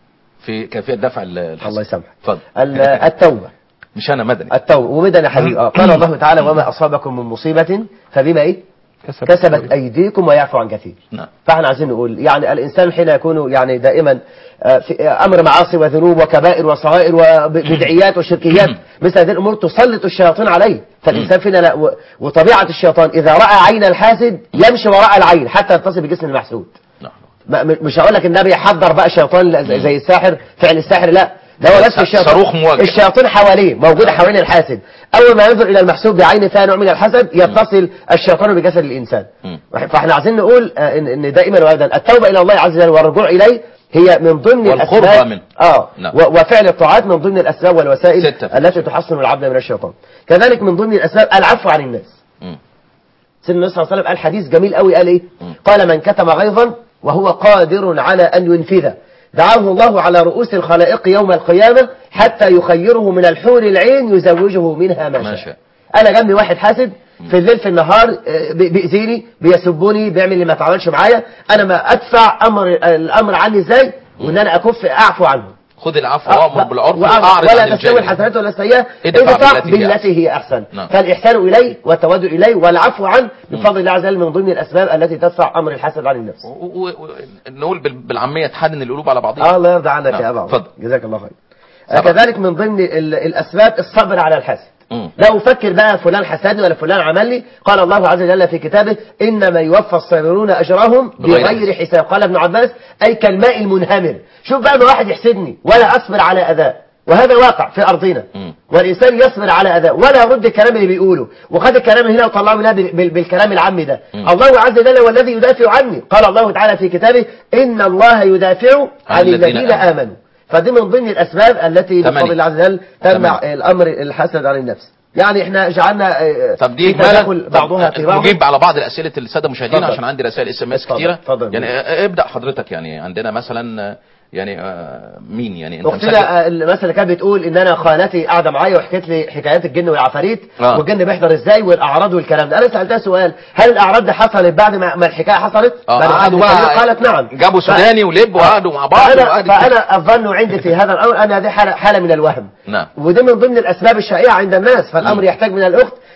في كيفية دفع ال- الحسن
الله يسامحك
اتفضل
ال- التوبة
مش أنا مدني
التوبة ومدن يا حبيبي آه. قال الله تعالى وما أصابكم من مصيبة فبما إيه كسبت أيديكم ويعفو عن كثير
نعم
فاحنا عايزين نقول يعني الانسان حين يكون يعني دائما آه، في آه، امر معاصي وذنوب وكبائر وصغائر وبدعيات وشركيات مثل هذه الامور تسلط الشياطين عليه فالانسان فينا لا و- وطبيعه الشيطان اذا راى عين الحاسد يمشي وراء العين حتى يتصل بجسم المحسود
نعم
ما- م- مش هقول لك النبي يحضر بقى شيطان لا- زي زي الساحر فعل الساحر لا ده هو بس الشيطان
صاروخ مواجه.
الشياطين حواليه موجوده حوالين الحاسد اول ما ينظر الى المحسوب بعين فيها نوع من الحسد يتصل الشيطان بجسد الانسان
مم.
فاحنا عايزين نقول آه، ان إن دائما وابدا التوبه الى الله عز وجل والرجوع اليه هي من ضمن
والقربى
الاسباب
منه.
اه
نعم.
و- وفعل الطاعات من ضمن الاسباب والوسائل
ستة.
التي تحصن العبد من الشيطان كذلك من ضمن الاسباب العفو عن الناس
مم.
سيدنا النبي صلى الله عليه وسلم قال حديث جميل قوي قال ايه
مم.
قال من كتم غيظا وهو قادر على ان ينفذه دعاه الله على رؤوس الخلائق يوم القيامة حتى يخيره من الحور العين يزوجه منها ما
ما
شاء
شاء.
انا جنبي واحد حاسد في الليل في النهار آه، بي- بيأذيني بيسبني بيعمل اللي ما اتعملش معايا انا ما ادفع امر الامر عني ازاي وان انا اكف اعفو عنه
خذ العفو
آه،
وامر بالعرف
وأعرض-
واعرض عن
ولا تستوي
الجاهل
الحسنات ولا السيئات
ادفع
ادفع
بالتي هي
بالتي هي احسن
نعم.
فالاحسان اليه والتودع اليه والعفو عنه بفضل الله عز وجل من ضمن الاسباب التي تدفع امر الحسد عن النفس
و- و- و- نقول بال- بالعامية تحنن القلوب على بعضها
آه الله يرضى عنك
نعم.
يا ابا عمر.
اتفضل.
جزاك الله خير آه،
سبعة.
كذلك من ضمن ال- الاسباب الصبر على الحسد
مم.
لا أفكر بقى فلان حسدني ولا فلان عمل لي قال الله عز وجل في كتابه إنما يوفى الصابرون أجرهم
بغير
بغير حساب قال ابن عباس أي كالماء المنهمر شوف بقى ما واحد يحسدني ولا أصبر على أذاه وهذا واقع في أرضنا
مم.
والإنسان يصبر على أذاه ولا يرد الكلام اللي بيقوله وخد الكلام هنا وطلعه من هنا بال- بال- بالكلام العام ده
مم.
الله عز وجل هو الذي يدافع عني قال الله تعالى في كتابه إن الله يدافع عن الذين آمنوا فدي من ضمن الأسباب التي
ثمانية.
بفضل الله عز وجل تمنع
ثمانية.
الأمر الحسد عن النفس يعني احنا جعلنا آه،
طب دي
في تداخل
إجمالا
بعضها
طب
في بعض
نجيب على بعض الأسئلة السادة المشاهدين
اتفضل.
عشان عندي رسائل اس ام اس
اتفضل.
كتيرة
اتفضل.
يعني آه، ابدأ حضرتك يعني عندنا مثلا آه، يعني آه، مين يعني انت مسجل
اختنا آه، المثل كانت بتقول ان انا خالتي قاعده معايا وحكت لي حكايات الجن والعفاريت
آه.
والجن بيحضر ازاي والاعراض والكلام ده انا سالتها سؤال هل الاعراض دي حصلت بعد ما ما الحكايه حصلت
اه
بعد ما
قعدوا
حد
بقى
قالت نعم
جابوا
ف-
سوداني ولب وقعدوا مع بعض
فانا
وقعدوا
فانا الظن عندي في هذا الامر ان هذه حاله حاله من الوهم
نعم
وده من ضمن الاسباب الشائعه عند الناس فالامر
مم.
يحتاج من الاخت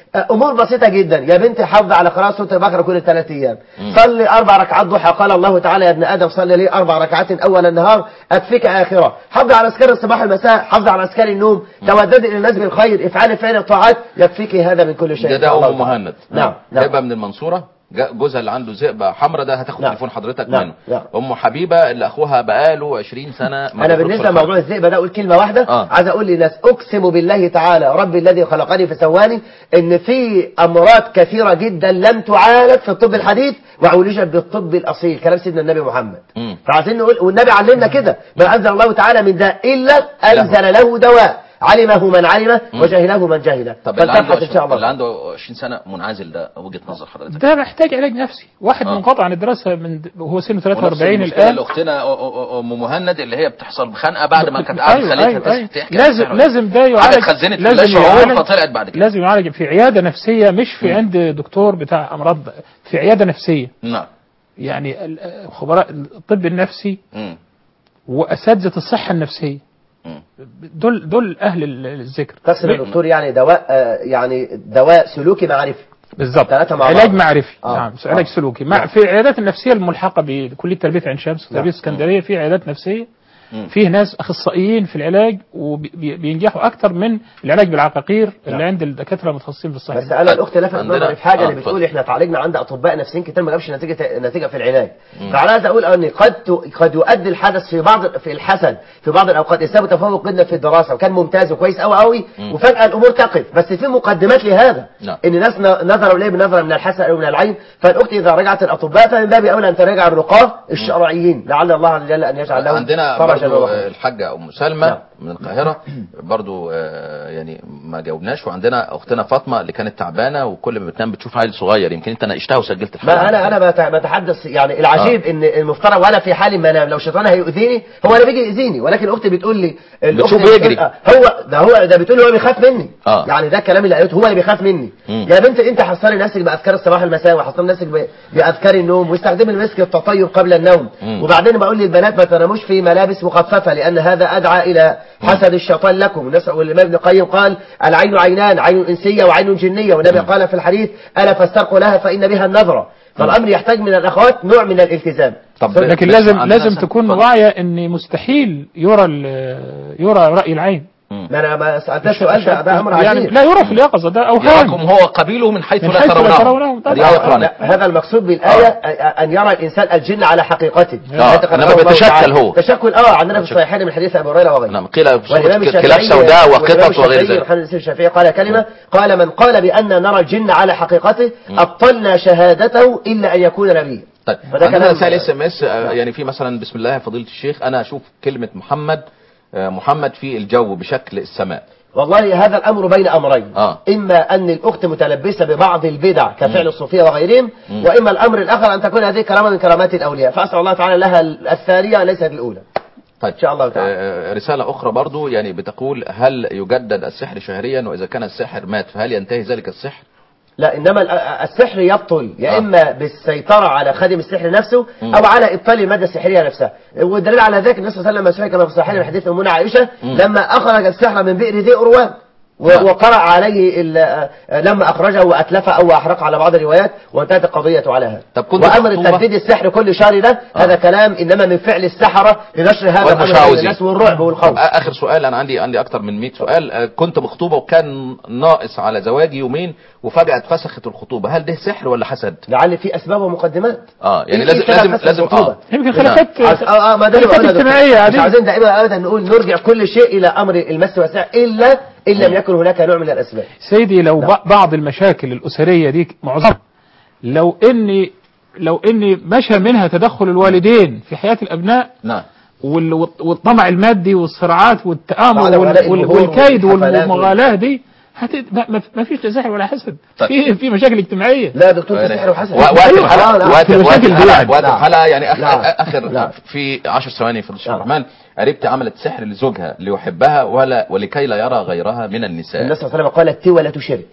آه، امور بسيطه جدا يا بنتي حافظ على قراءه سوره البقره كل ثلاث ايام صلي اربع ركعات ضحى قال الله تعالى يا ابن ادم صلي لي اربع ركعات اول النهار اكفيك اخره حافظ على اذكار الصباح والمساء حافظ على اذكار النوم توددي الى الناس بالخير افعلي فعل الطاعات يكفيك هذا من كل شيء
ده
إن شاء
ده
الله
ام
تعالى.
مهند
نعم نعم
هبه من المنصوره جا- جوزها اللي عنده ذئبه حمراء ده هتاخد
نعم.
تليفون حضرتك
نعم.
منه
نعم.
ام حبيبه اللي اخوها بقاله 20 سنه ما
انا
بيخرجش
بالنسبه
الحرب.
لموضوع الذئب ده اقول كلمه واحده
آه.
عايز اقول للناس اقسم بالله تعالى ربي الذي خلقني فسواني ان في امراض كثيره جدا لم تعالج في الطب الحديث وعولجت بالطب الاصيل كلام سيدنا النبي محمد
مم.
فعايزين نقول والنبي علمنا كده ما انزل الله تعالى من داء الا انزل له دواء علمه من علمه وجهله من جهله
طب اللي عنده
فلتبحث ان شاء
20 اللي
الله
عنده 20 سنه منعزل ده وجهه نظر حضرتك
ده محتاج علاج نفسي واحد
آه.
منقطع عن الدراسه من وهو سنه
ونفس
43
المشكلة
الان
اللي اختنا أ- أ- ام مهند اللي هي بتحصل بخنقه بعد ما كانت قاعده
أيوة
خليتها
أيوة أيوة.
تحكي عن
لازم
السحر.
لازم ده
قعدت
يعالج
خزنت في
لازم
الله شعور
يعالج-
فطلعت بعد كده
لازم يعالج في عياده نفسيه مش في عند دكتور بتاع امراض في عياده نفسيه
نعم
يعني ال- خبراء الطب النفسي
مم.
واساتذه الصحه النفسيه
مم.
دول دول اهل ال- الذكر
تقصد يا دكتور يعني دواء آه، يعني دواء سلوكي معرفي
بالظبط
ثلاثة مع
علاج
بعض.
معرفي
آه.
نعم علاج
آه.
سلوكي مع في العيادات النفسيه الملحقه بكليه تربيه عين شمس وتربيه
نعم.
اسكندريه في عيادات نفسيه
مم.
فيه ناس اخصائيين في العلاج وبينجحوا اكتر من العلاج بالعقاقير اللي عند الدكاتره المتخصصين في الصحه
بس انا الاخت لفت
عندنا-
نظري في حاجه
آه،
اللي بتقول
اتفضل.
احنا اتعالجنا عند اطباء نفسيين كتير ما جابش نتيجه نتيجه في العلاج فانا عايز اقول ان قد ت- قد يؤدي الحدث في بعض في الحسن في بعض الاوقات انسان متفوق جدا في الدراسه وكان ممتاز وكويس قوي قوي وفجاه الامور تقف بس في مقدمات لهذا
نعم.
ان الناس ن- نظروا اليه بنظره من الحسن او من العين فالاخت اذا رجعت الاطباء فمن باب اولى ان تراجع الرقاه الشرعيين لعل الله عز وجل ان يجعل لهم
عندنا
فرجا
برضو
وخيرا.
آه، الحاجة أم سلمى
نعم.
من القاهرة برضو آه، يعني ما جاوبناش وعندنا أختنا فاطمة اللي كانت تعبانة وكل ما بتنام بتشوف عيل صغير يمكن أنت ناقشتها وسجلت الحلقة
ما انا انا بت- بتحدث يعني العجيب ان المفترض وانا في حال ما انام لو شيطان هيؤذيني هو انا بيجي يأذيني ولكن اختي بتقول لي الأخت
بتشوفه
بتقول-
يجري.
آه، هو ده هو ده بتقول لي هو بيخاف مني
آه.
يعني ده الكلام اللي قالته هو اللي بيخاف مني
مم.
يا بنت انت حصلي نفسك باذكار الصباح والمساء وحصلي نفسك ب- باذكار النوم واستخدمي المسك التطيب قبل النوم
مم.
وبعدين بقول للبنات ما تناموش في ملابس مخففه لان هذا ادعى الى حسد الشيطان لكم الناس والامام ابن القيم قال العين عينان عين انسيه وعين جنيه والنبي قال في الحديث الا فاسترقوا لها فان بها النظره فالامر يحتاج من الاخوات نوع من الالتزام
طب
لكن
بس
لازم
عندنا
لازم
سنة.
تكون
اتفضل.
واعيه ان مستحيل يرى ال- يرى راي العين
ما انا ما سالتش سؤال ده, ده امر
يعني
عجيب
لا يرى في اليقظه ده اوهام
يراكم هو قبيله من حيث
من
لا
حيث لا
ترونه
ترونهم. طبعا.
هذه آية قرآن
لا، هذا المقصود بالآية أن يرى الإنسان الجن على حقيقته
آه،
يتقرب
إنما
الله
بيتشكل
تعالى.
هو.
تشكل اه عندنا في الصحيحين من حديث أبي هريرة وغيره
نعم قيل في
والإمام
صورة
الشافعي
كلاب سوداء
والإمام
وقطط وغير
الشافعي
ذلك
محمد بن الشافعي قال كلمة قال من قال بأن نرى الجن على حقيقته أبطلنا شهادته إلا أن يكون نبيا
طيب
فده
عندنا
كلام-
رسائل اس ام اس يعني في مثلا بسم الله يا فضيلة الشيخ أنا أشوف كلمة محمد آه، محمد في الجو بشكل السماء
والله هذا الأمر بين أمرين
آه.
إما أن الأخت متلبسة ببعض البدع كفعل الصوفية وغيرهم وإما الأمر الآخر أن تكون هذه كرامة من كرامات الأولياء فأسأل الله تعالى لها الثانية ليست الأولى
طيب
إن شاء الله تعالى.
آه، رسالة أخرى برضو يعني بتقول هل يجدد السحر شهريا وإذا كان الساحر مات فهل ينتهي ذلك السحر؟
لا انما ال- السحر يبطل يا
آه.
اما بالسيطره على خادم السحر نفسه او على ابطال الماده السحريه نفسها والدليل على ذلك النبي صلى الله عليه وسلم مسحر كما في صحيح من حديث امنا عائشه لما اخرج السحر من بئر ذي اروان و-
نعم.
وقرأ عليه ال- آه، لما أخرجه وأتلفه أو أحرقه على بعض الروايات وانتهت القضية على هذا
طب كنت
وأمر
مخطوبة؟
تجديد السحر كل شهر ده هذا كلام إنما من فعل السحرة لنشر هذا الأمر بين
والمشعوذين.
الناس والرعب والخوف
آه، آخر سؤال أنا عندي عندي أكتر من 100 سؤال آه، كنت مخطوبة وكان ناقص على زواجي يومين وفجأة اتفسخت الخطوبة هل ده سحر ولا حسد؟
لعل في أسباب ومقدمات
اه يعني
إيه
لازم
سبب
لازم
فسخ
لازم
الخطوبة؟
اه
يمكن
نعم.
خلافات
عز- اه اه ما ده اللي
خلافات
بقوله يا دكتور.
اجتماعيه
مش
عاديه
عايزين دائما ابدا نقول نرجع كل شيء الى امر المس والسحر الا ان لم يكن هناك نوع من الاسباب
سيدي لو ب- بعض المشاكل الأسرية دي معظمها لو إني لو إني مشى منها تدخل الوالدين في حياة الأبناء
نعم
وال- والطمع المادي والصراعات والتآمر
على
وال-
ولاء
وال-
الظهور
والكيد
والحفلات
والمغالاة دي هت... ما, ما- ما فيش سحر ولا حسد
طيب.
في في مشاكل اجتماعيه
لا يا دكتور في سحر وحسد
و- وقت
أيوة.
الحلقة
آه، لا.
وقت
في
وقت
مشاكل دي
الحلقة
يعني.
وقت
نعم.
الحلقة يعني آخر
نعم.
آخر
نعم.
في 10 ثواني في الشيخ
نعم.
الرحمن قريبتي عملت سحر لزوجها ليحبها ولا ولكي لا يرى غيرها من النساء
النبي صلى الله عليه وسلم قال التي ولا تشرك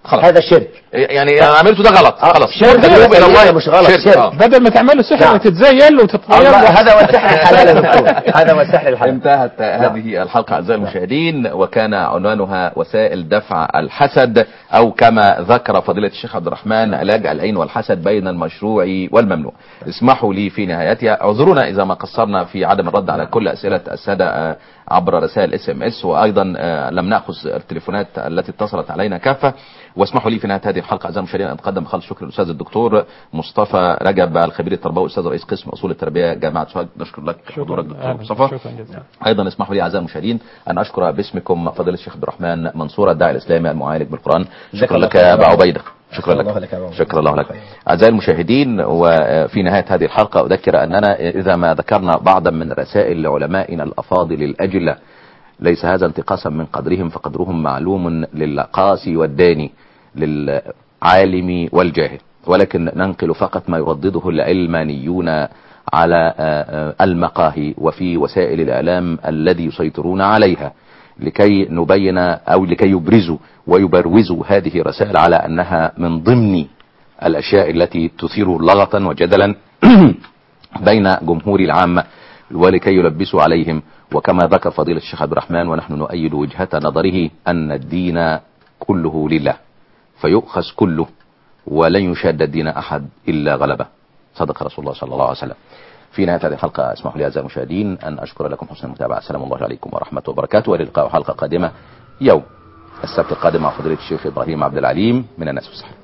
خلاص.
هذا شرك
يعني انا عملته ده غلط خلاص
شرك
متوب الى الله
مش غلط، شرك.
آه.
بدل ما تعمله سحر
نعم.
وتتزين وتتطير
الله
له.
هذا هو السحر الحلال يا دكتور هذا هو السحر الحلال
انتهت هذه الحلقة أعزائي المشاهدين وكان عنوانها وسائل دفع الحسد أو كما ذكر فضيلة الشيخ عبد الرحمن علاج العين والحسد بين المشروع والممنوع اسمحوا لي في نهايتها اعذرونا إذا ما قصرنا في عدم الرد على كل أسئلة السادة آه، عبر رسائل اس ام اس وأيضا آه، لم نأخذ التليفونات التي اتصلت علينا كافة واسمحوا لي في نهاية هذه الحلقة أعزائي المشاهدين أن أتقدم خالص شكر للأستاذ الدكتور مصطفى رجب الخبير التربوي أستاذ رئيس قسم أصول التربية جامعة سوهاج نشكر لك حضورك دكتور
أهلاً.
مصطفى
شكرا جزيلا
ايضا اسمحوا لي اعزائي المشاهدين ان اشكر باسمكم فضيله الشيخ عبد الرحمن منصور الداعي الاسلامي المعالج بالقران شكرا
الله
لك يا ابا
خير.
عبيده شكرا
الله
لك
لك يا أبا عبيدة.
شكرا الله لك اعزائي المشاهدين وفي نهايه هذه الحلقه اذكر اننا اذا ما ذكرنا بعضا من رسائل علمائنا الافاضل الاجله ليس هذا انتقاصا من قدرهم فقدرهم معلوم للقاسي والداني للعالم والجاهل ولكن ننقل فقط ما يردده العلمانيون على آه، آه، المقاهي وفي وسائل الإعلام الذي يسيطرون عليها لكي نبين أو لكي يبرزوا ويبروزوا هذه الرسائل على أنها من ضمن الأشياء التي تثير لغطا وجدلا بين جمهور العامة ولكي يلبسوا عليهم وكما ذكر فضيلة الشيخ عبد الرحمن ونحن نؤيد وجهة نظره أن الدين كله لله فيؤخذ كله ولن يشاد الدين أحد إلا غلبه صدق رسول الله صلى الله عليه وسلم في نهاية هذه الحلقة اسمحوا لي أعزائي المشاهدين أن أشكر لكم حسن المتابعة السلام الله عليكم ورحمة وبركاته وإلى اللقاء حلقة قادمة يوم السبت القادم مع فضيلة الشيخ إبراهيم عبد العليم من الناس والسحر